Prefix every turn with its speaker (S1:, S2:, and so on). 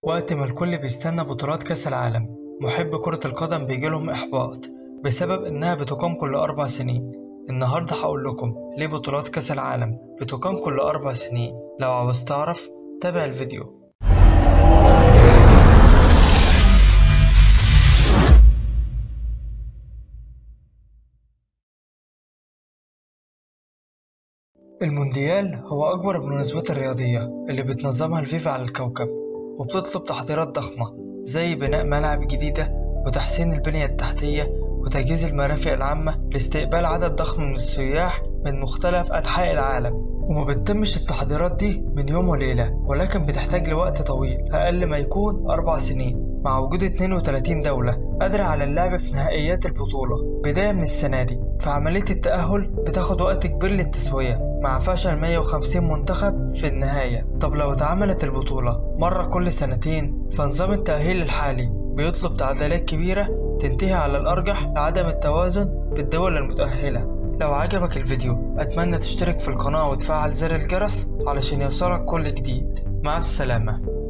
S1: وقت ما الكل بيستنى بطولات كأس العالم محب كرة القدم بيجيلهم إحباط بسبب إنها بتقام كل أربع سنين النهاردة هقول لكم ليه بطولات كأس العالم بتقام كل أربع سنين لو عاوز تعرف تابع الفيديو المونديال هو أكبر المناسبات الرياضية اللي بتنظمها الفيفا على الكوكب وبتطلب تحضيرات ضخمة زي بناء ملاعب جديدة وتحسين البنية التحتية وتجهيز المرافق العامة لاستقبال عدد ضخم من السياح من مختلف أنحاء العالم وما بتتمش التحضيرات دي من يوم وليلة ولكن بتحتاج لوقت طويل أقل ما يكون أربع سنين مع وجود 32 دولة قادرة على اللعب في نهائيات البطولة بداية من السنة دي فعملية التأهل بتاخد وقت كبير للتسوية مع فشل 150 منتخب في النهاية طب لو اتعملت البطولة مرة كل سنتين فنظام التأهيل الحالي بيطلب تعديلات كبيرة تنتهي على الأرجح لعدم التوازن في الدول المتأهلة لو عجبك الفيديو أتمنى تشترك في القناة وتفعل زر الجرس علشان يوصلك كل جديد مع السلامة